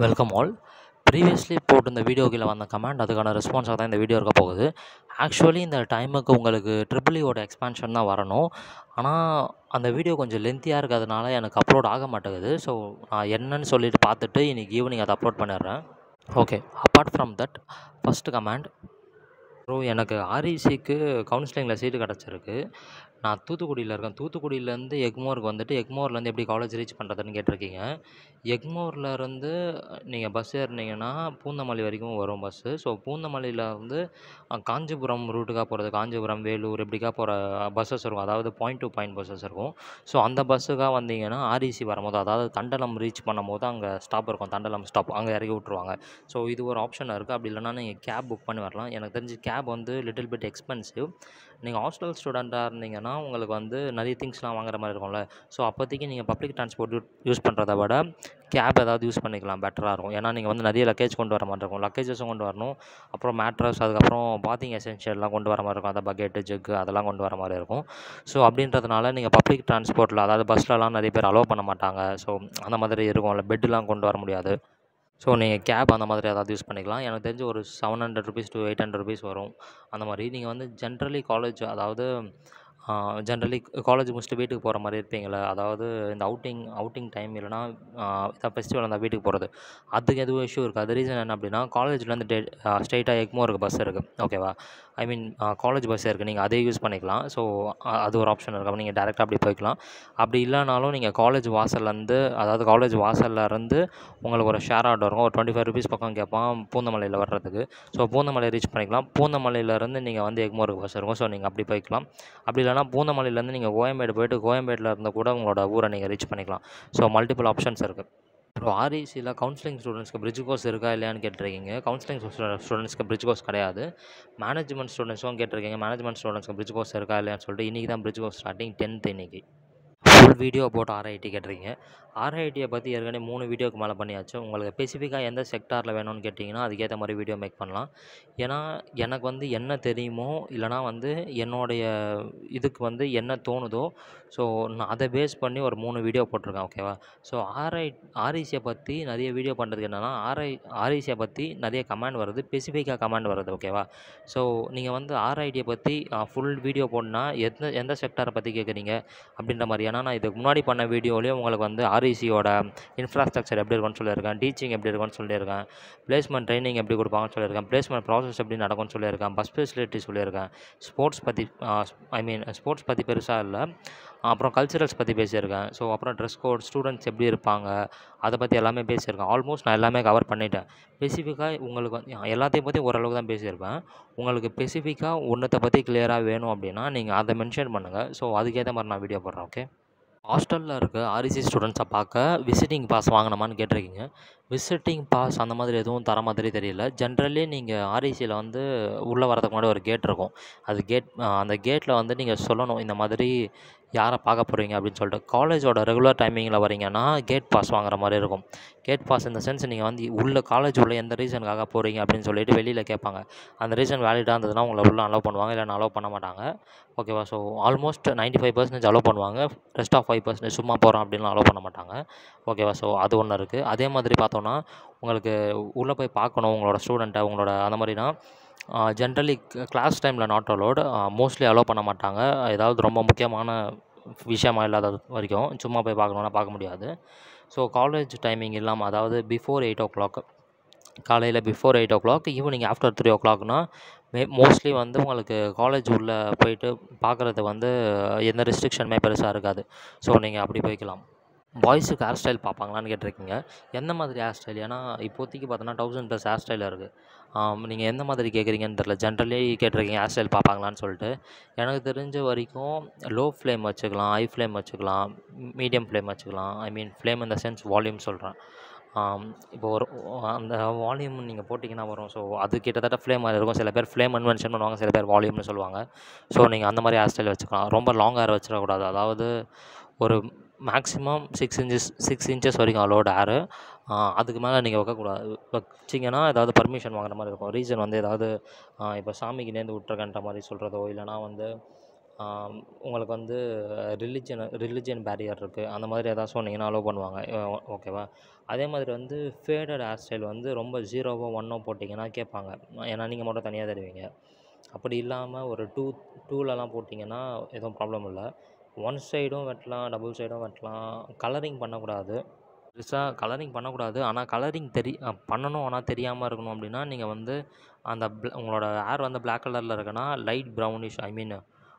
welcome all previously போட்டிருந்த video கீழே வந்த கமெண்ட் அதுக்கான ரெஸ்பான்ஸாக தான் இந்த வீடியோ இருக்க போகுது ஆக்சுவலி இந்த டைமுக்கு உங்களுக்கு ட்ரிபிள் ஈயோட எக்ஸ்பான்ஷன் தான் வரணும் ஆனால் அந்த வீடியோ கொஞ்சம் லென்த்தியாக இருக்கிறதுனால எனக்கு அப்லோட் ஆக மாட்டேங்குது ஸோ நான் என்னன்னு சொல்லிட்டு பார்த்துட்டு இன்றைக்கி ஈவினிங் அதை அப்லோட் பண்ணிடுறேன் okay apart from that first comment bro எனக்கு ஆர்இசிக்கு கவுன்சிலிங்கில் சீட்டு கிடச்சிருக்கு நான் தூத்துக்குடியில் இருக்கேன் தூத்துக்குடியிலேருந்து எக்மோருக்கு வந்துட்டு எக்மோர்லேருந்து எப்படி காலேஜ் ரீச் பண்ணுறதுன்னு கேட்டிருக்கீங்க எக்மோர்லேருந்து நீங்கள் பஸ் ஏறுனீங்கன்னா பூந்தமல்லி வரைக்கும் வரும் பஸ்ஸு ஸோ பூந்தமல்லியில் வந்து அஹ், காஞ்சிபுரம் ரூட்டுக்காக போகிறது காஞ்சிபுரம் வேலூர் இப்படிக்கா போகிற பஸ்ஸஸ் இருக்கும் அதாவது பாயிண்ட் டு பாயிண்ட் பஸ்ஸஸ் இருக்கும் ஸோ அந்த பஸ்ஸுக்காக வந்தீங்கன்னா ஆர்இசி வரும்போது அதாவது தண்டலம் ரீச் பண்ணும்போது அங்கே ஸ்டாப் இருக்கும் தண்டலம் ஸ்டாப் அங்கே இறக்கி விட்ருவாங்க ஸோ இது ஒரு ஆப்ஷன் இருக்குது அப்படி இல்லைன்னா நீங்கள் கேப் புக் பண்ணி வரலாம் எனக்கு தெரிஞ்சு கேப் வந்து லிட்டில் பிட் எக்ஸ்பென்சிவ் நீங்கள் ஹாஸ்டல் ஸ்டூடெண்ட்டாக இருந்தீங்கன்னா உங்களுக்கு வந்து நிறைய திங்ஸ்லாம் வாங்குற மாதிரி இருக்கும்ல ஸோ அப்போதைக்கு நீங்கள் பப்ளிக் டிரான்ஸ்போர்ட் யூஸ் பண்ணுறத விட கேப் ஏதாவது யூஸ் பண்ணிக்கலாம் பெட்டராக இருக்கும் ஏன்னா நீங்கள் வந்து நிறைய லக்கேஜ் கொண்டு வர மாதிரி இருக்கும் லக்கேஜஸும் கொண்டு வரணும் அப்புறம் மேட்ரஸ் அதுக்கப்புறம் பாத்திங் எசென்ஷியல்லாம் கொண்டு வர மாதிரி இருக்கும் அந்த பக்கெட்டு ஜக்கு அதெல்லாம் கொண்டு வர மாதிரி இருக்கும் ஸோ அப்படின்றதுனால நீங்கள் பப்ளிக் டிரான்ஸ்போர்ட்டில் அதாவது பஸ்லலாம் நிறைய பேர் அலோவ் பண்ண மாட்டாங்க ஸோ அந்த மாதிரி இருக்கும்ல பெட்டுலாம் கொண்டு வர முடியாது ஸோ நீங்கள் கேப் அந்த மாதிரி ஏதாவது யூஸ் பண்ணிக்கலாம் எனக்கு தெரிஞ்சு ஒரு seven hundred rupees to eight hundred rupees வரும் அந்த மாதிரி நீங்கள் வந்து ஜென்ரலி காலேஜ் அதாவது ஜென்ரலி காலேஜ் முடிச்சுட்டு வீட்டுக்கு போகிற மாதிரி இருப்பீங்களே அதாவது இந்த அவுட்டிங் அவுட்டிங் டைம் இல்லைனா ஏதாவது ஃபெஸ்டிவல் இருந்தால் வீட்டுக்கு போகிறது அதுக்கு எதுவும் இஷ்யூ இருக்குது அது ரீசன் என்ன அப்படின்னா காலேஜ்லேருந்து டே ஸ்ட்ரெயிட்டாக எக்மோருக்கு பஸ் இருக்குது ஓகேவா ஐ மீன் காலேஜ் பஸ் இருக்குது நீங்கள் அதே யூஸ் பண்ணிக்கலாம் ஸோ அது ஒரு ஆப்ஷன் இருக்குது அப்போ நீங்கள் டேரெக்டாக அப்படி போய்க்கலாம் அப்படி இல்லைனாலும் நீங்கள் காலேஜ் வாசல்லேருந்து அதாவது காலேஜ் வாசல்ல இருந்து உங்களுக்கு ஒரு ஷேர் ஆட்டோ இருக்கும் ஒரு டுவெண்ட்டி ஃபைவ் ருபீஸ் பக்கம் கேட்பான் பூந்தமல்லியில் வர்றதுக்கு ஸோ பூந்தமல்லி ரீச் பண்ணிக்கலாம் பூந்தமல்லியிலேருந்து நீங்கள் வந்து எக்மோருக்கு பஸ் இருக்கும் ஸோ நீங்கள் அப்படி போய்க்கலாம் அப்படி இல்லைனா பூந்தமல்லியிலேருந்து நீங்கள் கோயம்பேடு போயிட்டு கோயம்பேட்டில் இருந்து கூட உங்களோட ஊரை நீங்கள் ரீச் பண்ணிக்கலாம் ஸோ மல்டிபிள் ஆப்ஷன்ஸ் இருக்குது அப்புறம் ஆர்இசியில் கவுன்சிலிங் ஸ்டூடெண்ட்ஸ்க்கு பிரிட்ஜ் கோர்ஸ் இருக்கா இல்லையான்னு கேட்டிருக்கீங்க கவுன்சிலிங் ஸ்டூடெண்ட்ஸ்க்கு பிரிட்ஜ் கோர்ஸ் கிடையாது மேனேஜ்மெண்ட் ஸ்டூடெண்ட்ஸும் கேட்டிருக்கீங்க மேனேஜ்மெண்ட் ஸ்டூடெண்ட்ஸ்க்கு பிரிட்ஜ் கோர்ஸ் இருக்கா இல்லையான்னு சொல்லிட்டு இன்றைக்கி தான் பிரிட்ஜ் கோர்ஸ் ஸ்டார்டிங் டென்த் இன்னைக்கு ஃபுல் வீடியோ போட்டு ஆர்ஐடி கேட்டிருக்கீங்க ஆர்ஐடியை பற்றி ஏற்கனவே மூணு வீடியோக்கு மேலே பண்ணியாச்சு உங்களுக்கு ஸ்பெசிஃபிக்காக எந்த செக்டாரில் வேணும்னு கேட்டிங்கன்னா அதுக்கேற்ற மாதிரி வீடியோ மேக் பண்ணலாம் ஏன்னா எனக்கு வந்து என்ன தெரியுமோ இல்லைனா வந்து என்னுடைய இதுக்கு வந்து என்ன தோணுதோ ஸோ நான் அதை பேஸ் பண்ணி ஒரு மூணு வீடியோ போட்டிருக்கேன் ஓகேவா ஸோ ஆர்ஐ ஆர்ஐசியை பற்றி நிறைய வீடியோ பண்ணுறதுக்கு என்னென்னா ஆர்ஐ ஆர்ஐசியை பற்றி நிறைய கமெண்ட் வருது ஸ்பெசிஃபிக்காக கமெண்ட் வருது ஓகேவா ஸோ நீங்கள் வந்து ஆர்ஐடியை பற்றி ஃபுல் வீடியோ போடணுன்னா எந்த எந்த செக்டாரை பற்றி கேட்குறீங்க அப்படின்ற மாதிரி ஏன்னா நான் இதுக்கு முன்னாடி பண்ண வீடியோலேயும் உங்களுக்கு வந்து ஆர்இசியோட இன்ஃப்ராஸ்ட்ரக்சர் எப்படி இருக்கும்னு சொல்லியிருக்கேன் டீச்சிங் எப்படி இருக்கும்னு சொல்லியிருக்கேன் பிளேஸ்மெண்ட் ட்ரைனிங் எப்படி கொடுப்பாங்கன்னு சொல்லியிருக்கேன் பிளேஸ்மெண்ட் ப்ராசஸ் எப்படி நடக்கும்னு சொல்லியிருக்கேன் பஸ் ஃபெசிலிட்டி சொல்லியிருக்கேன் ஸ்போர்ட்ஸ் பற்றி ஐ மீன் ஸ்போர்ட்ஸ் பற்றி பெருசாக இல்லை அப்புறம் கல்ச்சுரல்ஸ் பற்றி பேசியிருக்கேன் ஸோ அப்புறம் ட்ரெஸ் கோட் ஸ்டூடெண்ட்ஸ் எப்படி இருப்பாங்க அதை பற்றி எல்லாமே பேசியிருக்கேன் ஆல்மோஸ்ட் நான் எல்லாமே கவர் பண்ணிட்டேன் ஸ்பெசிஃபிக்காக உங்களுக்கு வந்து எல்லாத்தையும் பற்றி ஓரளவுக்கு தான் பேசியிருப்பேன் உங்களுக்கு ஸ்பெசிஃபிக்காக ஒன்றத்தை பற்றி கிளியராக வேணும் அப்படின்னா நீங்கள் அதை மென்ஷன் பண்ணுங்கள் ஸோ அதுக்கேற்ற மாதிரி நான் வீடியோ போடுறேன் ஓகே ஹாஸ்டலில் இருக்க ஆர்இசி ஸ்டூடெண்ட்ஸை பார்க்க விசிட்டிங் பாஸ் வாங்கினோமான்னு கேட்டிருக்கீங்க விசிட்டிங் பாஸ் அந்த மாதிரி எதுவும் தர மாதிரி தெரியல ஜென்ரலி நீங்கள் ஆர்இசியில் வந்து உள்ளே வரதுக்கு முன்னாடி ஒரு கேட் இருக்கும் அது கேட் அந்த கேட்டில் வந்து நீங்கள் சொல்லணும் இந்த மாதிரி யாரை பார்க்க போகிறீங்க அப்படின்னு சொல்லிட்டு காலேஜோட ரெகுலர் டைமிங்கில் வரீங்கன்னா கேட் பாஸ் வாங்குற மாதிரி இருக்கும் கேட் பாஸ் இந்த சென்ஸ் நீங்கள் வந்து உள்ள காலேஜ் உள்ள எந்த ரீசனுக்காக போகிறீங்க அப்படின்னு சொல்லிட்டு வெளியில் கேட்பாங்க அந்த ரீசன் வேலிடாக இருந்ததுன்னா உங்களை உள்ள அலோவ் பண்ணுவாங்க இல்லைன்னா அலோவ் பண்ண மாட்டாங்க ஓகேவா so almost ninety five percentage allow பண்ணுவாங்க ரெஸ்ட் ஆஃப் ஃபைவ் பர்சன்டேஜ் சும்மா போகிறோம் அப்படின்லாம் அலோவ் பண்ண மாட்டாங்க ஓகேவா ஸோ அது ஒன்று இருக்குது அதே மாதிரி பார்த்தோன்னா உங்களுக்கு உள்ளே போய் பார்க்கணும் உங்களோட ஸ்டூடெண்ட்டை உங்களோட அந்த மாதிரினா ஜென்ரலி கிளாஸ் டைமில் நாட் அலோடு மோஸ்ட்லி அலோவ் பண்ண மாட்டாங்க ஏதாவது ரொம்ப முக்கியமான விஷயமா இல்லாத வரைக்கும் சும்மா போய் பார்க்கணுன்னா பார்க்க முடியாது ஸோ காலேஜ் டைமிங் இல்லாமல் அதாவது பிஃபோர் எயிட் ஓ கிளாக் காலையில் before eight o'clock evening after three ஓ கிளாக்னா மே மோஸ்ட்லி வந்து உங்களுக்கு காலேஜ் உள்ளே போயிட்டு பார்க்குறது வந்து எந்த ரெஸ்ட்ரிக்ஷனுமே பெருசாக இருக்காது ஸோ நீங்கள் அப்படி போய்க்கலாம் பாய்ஸுக்கு ஹேர் ஸ்டைல் பார்ப்பாங்களான்னு கேட்டிருக்கீங்க எந்த மாதிரி ஹேர் ஸ்டைல் ஏன்னா இப்போதைக்கு பார்த்தோன்னா தௌசண்ட் ப்ளஸ் ஹேர் ஸ்டைல் இருக்குது நீங்கள் எந்த மாதிரி கேட்குறீங்கன்னு தெரில ஜென்ரலி கேட்டிருக்கீங்க ஹேர் ஸ்டைல் பார்ப்பாங்களான்னு சொல்லிட்டு எனக்கு தெரிஞ்ச வரைக்கும் லோ ஃப்ளேம் வச்சுக்கலாம் ஹை ஃப்ளேம் வச்சுக்கலாம் மீடியம் ஃப்ளேம் வச்சுக்கலாம் ஐ மீன் ஃப்ளேம் இந்த சென்ஸ் வால்யூம் சொல்கிறேன் இப்போ ஒரு அந்த வால்யூம் நீங்கள் போட்டிங்கன்னா வரும் ஸோ அது கிட்டத்தட்ட ஃப்ளேம் மாதிரி இருக்கும் சில பேர் ஃப்ளேம் மென்ஷன் பண்ணுவாங்க சில பேர் வால்யூம்னு சொல்லுவாங்க ஸோ நீங்கள் அந்த மாதிரி ஹேர் ஸ்டைல் வச்சுக்கலாம் ரொம்ப லாங் ஹேர் வச்சிடக்கூடாது அதாவது ஒரு maximum six inches six inches வரைக்கும் அலோட் ஹேரு அதுக்கு மேலே நீங்கள் வைக்கக்கூடாது வச்சிங்கன்னா ஏதாவது பர்மிஷன் வாங்குற மாதிரி இருக்கும் ரீசன் வந்து ஏதாவது இப்போ சாமிக்கு நேர்ந்து விட்ருக்கன்ற மாதிரி சொல்கிறதோ இல்லைனா வந்து ஆம், உங்களுக்கு வந்து ரிலிஜன் ரிலிஜியன் பேரியர் இருக்குது அந்த மாதிரி ஏதாவது சொன்னீங்கன்னா அலோவ் பண்ணுவாங்க அஹ் ஓகேவா அதே மாதிரி வந்து ஃபேடட் ஹேர் ஸ்டைல் வந்து ரொம்ப ஜீரோவோ ஒன்னோ போட்டிங்கன்னா கேட்பாங்க ஏன்னா நீங்கள் மட்டும் தனியாக தருவீங்க அப்படி இல்லாமல் ஒரு டூ டூலெலாம் போட்டிங்கன்னா எதுவும் ப்ராப்ளம் இல்லை ஒன் சைடும் வெட்டலாம் டபுள் சைடும் வெட்டலாம் கலரிங் பண்ணக்கூடாது பெருசாக கலரிங் பண்ணக்கூடாது ஆனால் கலரிங் தெரி அஹ் பண்ணணும் ஆனால் தெரியாமல் இருக்கணும் அப்படின்னா நீங்கள் வந்து அந்த bl- உங்களோட ஹேர் வந்து Black கலரில் இருக்குன்னா light brownish I mean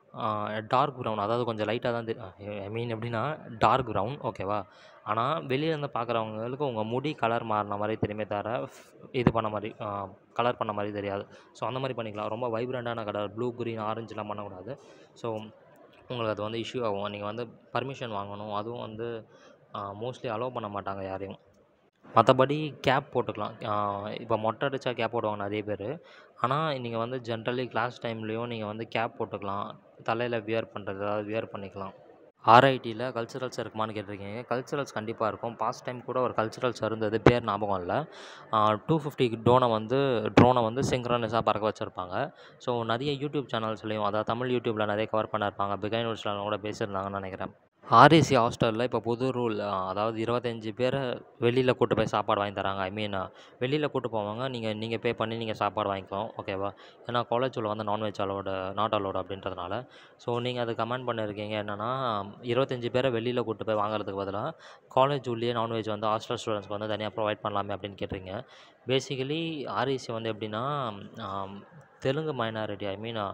dark brown அதாவது கொஞ்சம் லைட்டாக தான் ஐ மீன் எப்படின்னா டார்க் ப்ரௌன் ஓகேவா ஆனால் வெளியிலேருந்து பார்க்குறவங்களுக்கு உங்கள் முடி கலர் மாறின மாதிரி தெரியுமே தவிர f- இது பண்ண மாதிரி கலர் பண்ண மாதிரி தெரியாது ஸோ அந்த மாதிரி பண்ணிக்கலாம் ரொம்ப வைப்ரண்ட்டான கலர் ப்ளூ க்ரீன் ஆரஞ்சுலாம் பண்ணக்கூடாது ஸோ உங்களுக்கு அது வந்து இஷ்யூ ஆகும் நீங்கள் வந்து பர்மிஷன் வாங்கணும் அதுவும் வந்து மோஸ்ட்லி அலோவ் பண்ண மாட்டாங்க யாரையும் மற்றபடி கேப் போட்டுக்கலாம் இப்போ மொட்டை அடித்தா கேப் போடுவாங்க நிறைய பேர் ஆனால் நீங்கள் வந்து ஜென்ரலி கிளாஸ் டைம்லேயும் நீங்கள் வந்து கேப் போட்டுக்கலாம் தலையில் வியர் பண்ணுறது அதாவது வியர் பண்ணிக்கலாம் ஆர்ஐடியில் கல்ச்சுரல்ஸ் இருக்குமான்னு கேட்டிருக்கீங்க கல்ச்சுரல்ஸ் கண்டிப்பாக இருக்கும் பாஸ்ட் டைம் கூட ஒரு கல்ச்சுரல்ஸ் இருந்தது பேர் ஞாபகம் இல்லை டூ ஃபிஃப்டி ட்ரோனை வந்து ட்ரோனை வந்து சிங்க்ரனஸாக பறக்க வச்சுருப்பாங்க ஸோ நிறைய யூடியூப் சேனல்ஸ்லையும் அதாவது தமிழ் யூடியூப்பில் நிறைய கவர் பண்ணியிருப்பாங்க பிகை நியூஸ்லாம் கூட பேசியிருந்தாங்கன்னு நினைக்கிறேன் ஆர்ஏசி ஹாஸ்டலில் இப்போ புது ரூல் அதாவது இருபத்தஞ்சி பேரை வெளியில் கூட்டு போய் சாப்பாடு வாங்கி தராங்க ஐ மீன் வெளியில் கூட்டு போவாங்க நீங்கள் நீங்கள் பே பண்ணி நீங்கள் சாப்பாடு வாங்கிக்கலாம் ஓகேவா ஏன்னா காலேஜ் உள்ள வந்து நான்வெஜ் அலோட நாட் அலோடு அப்படின்றதுனால ஸோ நீங்கள் அது கமெண்ட் பண்ணியிருக்கீங்க என்னென்னா இருபத்தஞ்சி பேரை வெளியில் கூட்டு போய் வாங்குறதுக்கு பதிலாக காலேஜ் உள்ளேயே நான்வெஜ் வந்து ஹாஸ்டல் ஸ்டூடெண்ட்ஸ்க்கு வந்து தனியாக ப்ரொவைட் பண்ணலாமே அப்படின்னு கேட்டிருக்கீங்க பேசிக்கலி ஆர்இசி வந்து எப்படின்னா ஆம், Telugu minority I mean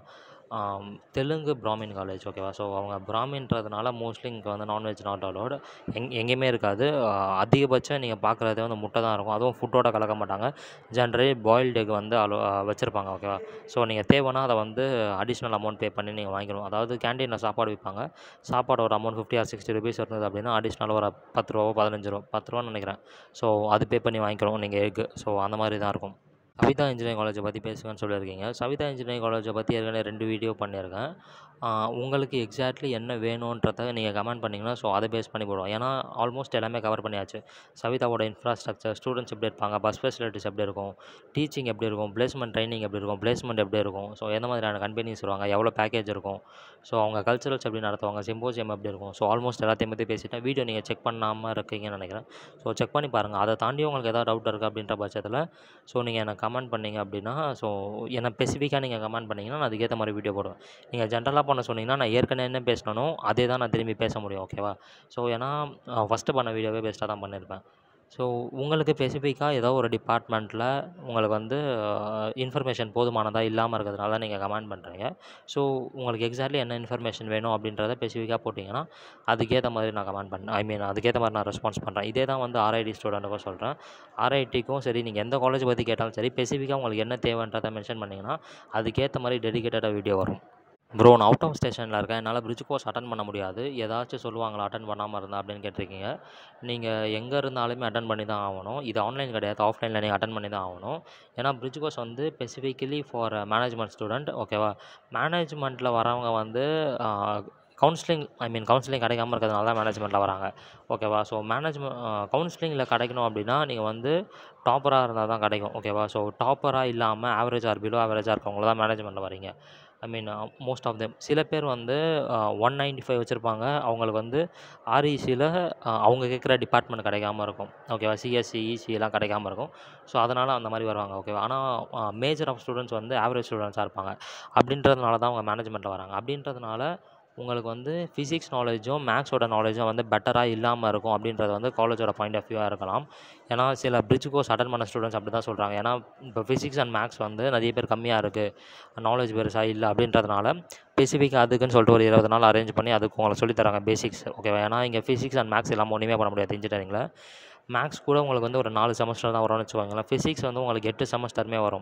Telugu Brahmin college ஓகேவா ஸோ அவங்க பிராமின்றதுனால மோஸ்ட்லி இங்கே வந்து நான்வெஜ் நாட் அலோடு எங் எங்கேயுமே இருக்காது ஆஹ் அதிகபட்சம் நீங்கள் பார்க்குறதே வந்து முட்டை தான் இருக்கும் அதுவும் ஃபுட்டோட கலக்க மாட்டாங்க ஜென்ரலி பாயில்டு எக் வந்து அலோ வச்சுருப்பாங்க ஓகேவா ஸோ நீங்கள் தேவைன்னா அதை வந்து அடிஷ்னல் அமௌண்ட் பே பண்ணி நீங்கள் வாங்கிக்கணும் அதாவது கேண்டீனில் சாப்பாடு விற்பாங்க சாப்பாடு ஒரு amount fifty or sixty rupees இருந்தது அப்படின்னா அடிஷ்னல் ஒரு பத்து ரூபாவோ பதினஞ்சு ரூபா பத்து ரூபான்னு நினைக்கிறேன் ஸோ அது பே பண்ணி வாங்கிக்கணும் நீங்கள் எக்கு ஸோ அந்த மாதிரி தான் இருக்கும் சவிதா இன்ஜினியரிங் காலேஜை பற்றி பேசுங்கன்னு சொல்லியிருக்கீங்க சவிதா இன்ஜினியரிங் காலேஜை பற்றி ஏற்கனவே ரெண்டு வீடியோ பண்ணியிருக்கேன் ஆஹ் உங்களுக்கு எக்ஸாக்ட்லி என்ன வேணுன்றத நீங்கள் கமெண்ட் பண்ணிங்கன்னா ஸோ அதை பேஸ் பண்ணி போடுவோம் ஏன்னா ஆல்மோஸ்ட் எல்லாமே கவர் பண்ணியாச்சு சவிதாவோட இன்ஃப்ராஸ்ட்ரக்சர் ஸ்டூடெண்ட்ஸ் எப்படி இருப்பாங்க பஸ் ஃபெசிலிட்டிஸ் எப்படி இருக்கும் டீச்சிங் எப்படி இருக்கும் பிளேஸ்மெண்ட் ட்ரைனிங் எப்படி இருக்கும் பிளேஸ்மெண்ட் எப்படி இருக்கும் ஸோ எந்த மாதிரியான கம்பெனிஸ் வருவாங்க எவ்வளோ பேக்கேஜ் இருக்கும் ஸோ அவங்க கல்ச்சுரல்ஸ் எப்படி நடத்துவாங்க சிம்போசியம் எப்படி இருக்கும் ஸோ ஆல்மோஸ்ட் எல்லாத்தையும் பற்றி பேசிட்டேன் வீடியோ நீங்கள் செக் பண்ணாமல் இருக்கீங்கன்னு நினைக்கிறேன் ஸோ செக் பண்ணி பாருங்கள் அதை தாண்டி உங்களுக்கு ஏதாவது டவுட் இருக்குது அப்படின்ற பட்சத்தில் ஸோ நீங்கள் எனக்கு கமெண்ட் பண்ணீங்க அப்படின்னா ஸோ என்ன ஸ்பெசிஃபிக்காக நீங்கள் கமெண்ட் பண்ணிங்கன்னா நான் அதுக்கேற்ற மாதிரி வீடியோ போடுவேன் நீங்கள் ஜென்ரலாக பண்ண சொன்னீங்கன்னா நான் ஏற்கனவே என்ன பேசணும் அதே தான் நான் திரும்பி பேச முடியும் ஓகேவா ஸோ ஏன்னா ஃபஸ்ட்டு பண்ண வீடியோவே பெஸ்ட்டாக தான் பண்ணியிருப்பேன் ஸோ உங்களுக்கு ஸ்பெசிஃபிக்காக ஏதோ ஒரு டிபார்ட்மெண்ட்டில் உங்களுக்கு வந்து இன்ஃபர்மேஷன் போதுமானதாக இல்லாமல் இருக்கிறதுனால நீங்கள் கமெண்ட் பண்ணுறீங்க ஸோ உங்களுக்கு எக்ஸாக்ட்லி என்ன இன்ஃபர்மேஷன் வேணும் அப்படின்றத ஸ்பெசிஃபிக்காக போட்டிங்கன்னா அதுக்கேற்ற மாதிரி நான் கமெண்ட் பண்ணேன் ஐ மீன் அதுக்கேற்ற மாதிரி நான் ரெஸ்பான்ஸ் பண்ணுறேன் இதே தான் வந்து ஆர்ஐடி ஸ்டூடெண்ட்டுக்கும் சொல்கிறேன் ஆர்ஐடிக்கும் சரி நீங்கள் எந்த காலேஜ் பற்றி கேட்டாலும் சரி ஸ்பெசிஃபிக்காக உங்களுக்கு என்ன தேவைன்றதை மென்ஷன் பண்ணிங்கன்னா அதுக்கேற்ற மாதிரி டெடிகேட்டடாக வீடியோ வரும் ப்ரோ நான் அவுட் ஆஃப் ஸ்டேஷனில் இருக்கேன் என்னால் பிரிட்ஜ் கோர்ஸ் அட்டன் பண்ண முடியாது ஏதாச்சும் சொல்லுவாங்களா அட்டன் பண்ணாமல் இருந்தா அப்படின்னு கேட்டிருக்கீங்க நீங்கள் எங்கே இருந்தாலுமே அட்டன் பண்ணி தான் ஆகணும் இது ஆன்லைன் கிடையாது ஆஃப்லைனில் நீங்கள் அட்டன் பண்ணி தான் ஆகணும் ஏன்னா பிரிட்ஜ் கோர்ஸ் வந்து ஸ்பெசிஃபிக்கலி ஃபார் மேனேஜ்மெண்ட் ஸ்டூடெண்ட் ஓகேவா மேனேஜ்மெண்ட்டில் வரவங்க வந்து கவுன்சிலிங் ஐ மீன் கவுன்சிலிங் கிடைக்காம இருக்கிறதுனால தான் மேனேஜ்மெண்ட்டில் வராங்க ஓகேவா ஸோ மேனேஜ்மெண்ட் கவுன்சிலிங்கில் கிடைக்கணும் அப்படின்னா நீங்கள் வந்து டாப்பராக இருந்தால் தான் கிடைக்கும் ஓகேவா ஸோ டாப்பராக இல்லாமல் ஆவரேஜ் ஆர் பிலோ ஆவரேஜாக இருக்கவங்கள தான் மேனேஜ்மெண்ட்டில் வரீங்க I mean most of them சில பேர் வந்து ஒன் நைன்ட்டி ஃபைவ் வச்சுருப்பாங்க அவங்களுக்கு வந்து ஆர்இசியில் அவங்க கேட்குற டிபார்ட்மெண்ட் கிடைக்காம இருக்கும் ஓகேவா சிஎஸ்சி இசிலாம் கிடைக்காம இருக்கும் ஸோ அதனால் அந்த மாதிரி வருவாங்க ஓகேவா ஆனால் மேஜர் ஆஃப் ஸ்டூடெண்ட்ஸ் வந்து ஆவரேஜ் ஸ்டூடெண்ட்ஸாக இருப்பாங்க அப்படின்றதுனால தான் அவங்க மேனேஜ்மெண்ட்டில் வராங்க அப்படின்றதுனால உங்களுக்கு வந்து ஃபிசிக்ஸ் நாலேஜும் மேக்ஸோட நாலேஜும் வந்து பெட்டராக இல்லாமல் இருக்கும் அப்படின்றது வந்து காலேஜோட பாயிண்ட் ஆஃப் வியூவாக இருக்கலாம் ஏன்னா சில பிரிட்ஜ் கோர்ஸ் அட்டன் பண்ண ஸ்டூடெண்ட்ஸ் அப்படி தான் சொல்கிறாங்க ஏன்னா இப்போ ஃபிசிக்ஸ் அண்ட் மேக்ஸ் வந்து நிறைய பேர் கம்மியாக இருக்குது நாலேஜ் பெருசாக இல்லை அப்படின்றதுனால ஸ்பெசிஃபிக்காக அதுக்குன்னு சொல்லிட்டு ஒரு இருபது நாள் அரேஞ்ச் பண்ணி அதுக்கு உங்களை சொல்லித் தராங்க பேசிக்ஸ் ஓகேவா ஏன்னா இங்கே ஃபிசிக்ஸ் அண்ட் மேக்ஸ் இல்லாமல் ஒன்றுமே பண்ண முடியாது இன்ஜினியரிங்கில் மேக்ஸ் கூட உங்களுக்கு வந்து ஒரு நாலு செமஸ்டர் தான் வரும்னு வச்சுக்கோங்களேன் ஃபிசிக்ஸ் வந்து உங்களுக்கு எட்டு செமஸ்டருமே வரும்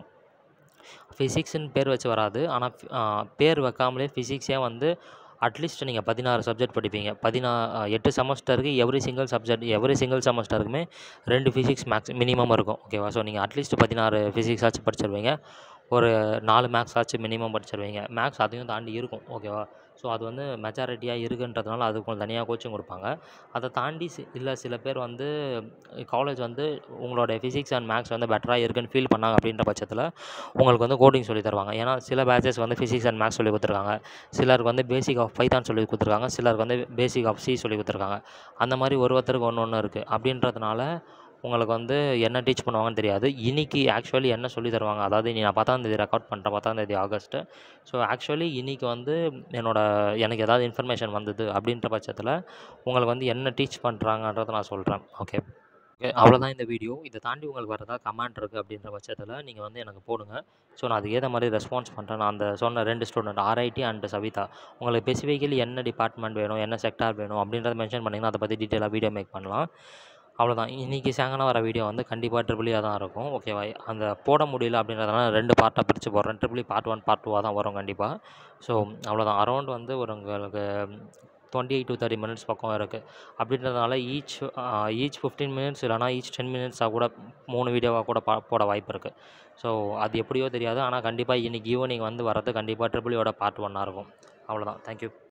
ஃபிசிக்ஸ்னு பேர் வச்சு வராது ஆனால் பேர் வைக்காமலே ஃபிசிக்ஸே வந்து அட்லீஸ்ட் நீங்கள் பதினாறு சப்ஜெக்ட் படிப்பீங்க பதினா எட்டு செமஸ்டருக்கு every single subject every single செமஸ்டருக்குமே ரெண்டு ஃபிசிக்ஸ் மேக்ஸ் மினிமம் இருக்கும் ஓகேவா ஸோ நீங்கள் அட்லீஸ்ட் பதினாறு ஃபிசிக்ஸ் ஆச்சு படிச்சிருவீங்க ஒரு நாலு மேக்ஸ் ஆச்சு மினிமம் படிச்சிருவீங்க மேக்ஸ் அதையும் தாண்டி இருக்கும் ஓகேவா ஸோ அது வந்து மெஜாரிட்டியாக இருக்குன்றதுனால அதுக்கு கொஞ்சம் தனியாக கோச்சிங் கொடுப்பாங்க அதை தாண்டி சி இல்லை சில பேர் வந்து காலேஜ் வந்து உங்களோட ஃபிசிக்ஸ் அண்ட் மேக்ஸ் வந்து பெட்டராக இருக்குன்னு ஃபீல் பண்ணாங்க அப்படின்ற பட்சத்தில் உங்களுக்கு வந்து கோடிங் சொல்லி தருவாங்க ஏன்னா சில பேச்சஸ் வந்து ஃபிசிக்ஸ் அண்ட் மேக்ஸ் சொல்லி கொடுத்துருக்காங்க சிலருக்கு வந்து பேசிக் ஆஃப் பைத்தான் சொல்லி கொடுத்துருக்காங்க சிலருக்கு வந்து பேசிக் ஆஃப் சி சொல்லி கொடுத்துருக்காங்க அந்த மாதிரி ஒரு ஒருத்தருக்கு ஒன்று ஒன்று இருக்குது அப்படின்றதுனால உங்களுக்கு வந்து என்ன டீச் பண்ணுவாங்கன்னு தெரியாது இன்னைக்கு ஆக்சுவலி என்ன சொல்லி தருவாங்க அதாவது நீ நான் பத்தாந்தேதி ரெக்கார்ட் பண்ணுறேன் பத்தாந்தேதி ஆகஸ்ட்டு ஸோ ஆக்சுவலி இன்றைக்கி வந்து என்னோட எனக்கு ஏதாவது இன்ஃபர்மேஷன் வந்தது அப்படின்ற பட்சத்தில் உங்களுக்கு வந்து என்ன டீச் பண்ணுறாங்கன்றதை நான் சொல்கிறேன் ஓகே ஓகே அவ்வளோதான் இந்த வீடியோ இதை தாண்டி உங்களுக்கு வேறு ஏதாவது கமெண்ட் இருக்குது அப்படின்ற பட்சத்தில் நீங்கள் வந்து எனக்கு போடுங்க ஸோ நான் அதுக்கு ஏற்ற மாதிரி ரெஸ்பான்ஸ் பண்ணுறேன் நான் அந்த சொன்ன ரெண்டு ஸ்டூடெண்ட் ஆர்ஐடி அண்ட் சவிதா உங்களுக்கு ஸ்பெசிஃபிக்கலி என்ன டிபார்ட்மெண்ட் வேணும் என்ன செக்டார் வேணும் அப்படின்றத மென்ஷன் பண்ணிங்கன்னா அதை பற்றி டீட்டெயிலாக வீடியோ மேக் பண்ணலாம் அவ்வளோதான் இன்றைக்கி சாயங்காலம் வர வீடியோ வந்து கண்டிப்பாக ட்ரிபிளியாக தான் இருக்கும் ஓகேவா அந்த போட முடியல அப்படின்றதுனால ரெண்டு பார்ட்டாக பிரித்து போடுறேன் ட்ரிபிளி பார்ட் ஒன் பார்ட் டூவாக தான் வரும் கண்டிப்பாக ஸோ அவ்வளோதான் அரௌண்ட் வந்து ஒரு உங்களுக்கு twenty eight to thirty minutes பக்கம் இருக்குது அப்படின்றதுனால ஈச் ஈச் ஃபிஃப்டீன் மினிட்ஸ் இல்லைனா ஈச் டென் மினிட்ஸாக கூட மூணு வீடியோவாக கூட பா போட வாய்ப்பு இருக்குது ஸோ அது எப்படியோ தெரியாது ஆனால் கண்டிப்பாக இன்றைக்கி ஈவினிங் வந்து வரது கண்டிப்பாக ட்ரிபிளியோட பார்ட் ஒன்னாக இருக்கும் அவ்வளோதான் தேங்க்யூ